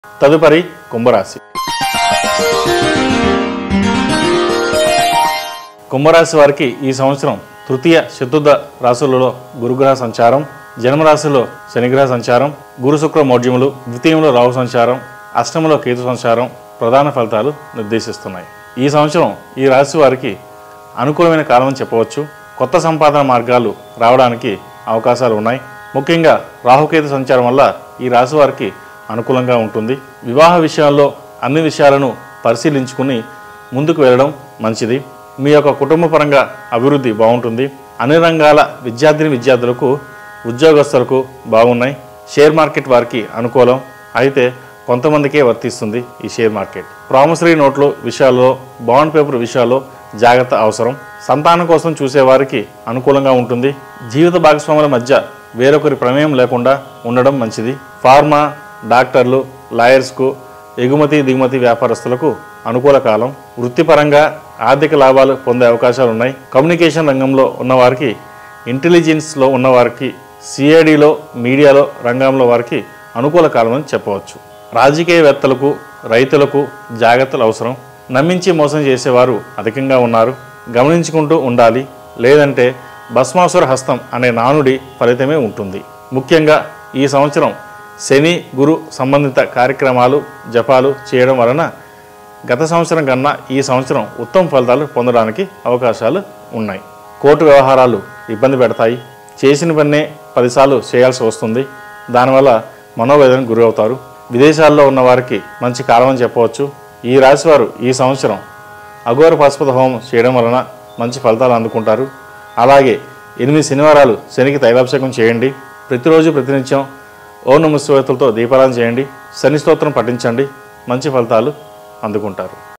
తదుపరి కుంభరాశి కుంభరాశి వారికి ఈ సంవత్సరం తృతీయ చతుర్థ రాశులలో గురుగ్రహ సంచారం జన్మరాశిలో శనిగ్రహ సంచారం గురు శుక్ర మౌఢ్యములు ద్వితీయంలో రాహు సంచారం అష్టమంలో కేతు సంచారం ప్రధాన ఫలితాలు నిర్దేశిస్తున్నాయి ఈ సంవత్సరం ఈ రాశి వారికి అనుకూలమైన కాలం అని చెప్పవచ్చు కొత్త సంపాదన మార్గాలు రావడానికి అవకాశాలు ఉన్నాయి ముఖ్యంగా రాహుకేతు సంచారం వల్ల ఈ రాశి వారికి అనుకూలంగా ఉంటుంది వివాహ విషయాల్లో అన్ని విషయాలను పరిశీలించుకుని ముందుకు వెళ్ళడం మంచిది మీ యొక్క కుటుంబ పరంగా అభివృద్ధి బాగుంటుంది అన్ని రంగాల విద్యార్థిని విద్యార్థులకు ఉద్యోగస్తులకు బాగున్నాయి షేర్ మార్కెట్ వారికి అనుకూలం అయితే కొంతమందికే వర్తిస్తుంది ఈ షేర్ మార్కెట్ ప్రామిసరీ నోట్లు విషయాల్లో బాండ్ పేపర్ విషయాల్లో జాగ్రత్త అవసరం సంతానం కోసం చూసేవారికి అనుకూలంగా ఉంటుంది జీవిత భాగస్వాముల మధ్య వేరొకరి ప్రమేయం లేకుండా ఉండడం మంచిది ఫార్మా డాక్టర్లు లాయర్స్కు ఎగుమతి దిగుమతి వ్యాపారస్తులకు అనుకూల కాలం వృత్తిపరంగా ఆర్థిక లాభాలు పొందే అవకాశాలు ఉన్నాయి కమ్యూనికేషన్ రంగంలో ఉన్నవారికి ఇంటెలిజెన్స్లో ఉన్నవారికి సిఐడిలో మీడియాలో రంగంలో వారికి అనుకూల కాలం అని చెప్పవచ్చు రాజకీయవేత్తలకు రైతులకు జాగ్రత్తలు అవసరం నమ్మించి మోసం చేసేవారు అధికంగా ఉన్నారు గమనించుకుంటూ ఉండాలి లేదంటే భస్మాసుర హస్తం అనే నానుడి ఫలితమే ఉంటుంది ముఖ్యంగా ఈ సంవత్సరం శని గురు సంబంధిత కార్యక్రమాలు జపాలు చేయడం వలన గత సంవత్సరం కన్నా ఈ సంవత్సరం ఉత్తమ ఫలితాలు పొందడానికి అవకాశాలు ఉన్నాయి కోర్టు వ్యవహారాలు ఇబ్బంది పెడతాయి చేసిన పన్నే పదిసార్లు చేయాల్సి వస్తుంది దానివల్ల మనోవేదనకు గురి అవుతారు విదేశాల్లో ఉన్న వారికి మంచి కాలం అని చెప్పవచ్చు ఈ రాశి వారు ఈ సంవత్సరం అఘోర పశుపత హోమం చేయడం వలన మంచి ఫలితాలు అందుకుంటారు అలాగే ఎనిమిది శనివారాలు శనికి తైలాభిషేకం చేయండి ప్రతిరోజు ప్రతినిత్యం ఓ నమస్వతులతో దీపారాధన చేయండి శని స్తోత్రం పఠించండి మంచి ఫలితాలు అందుకుంటారు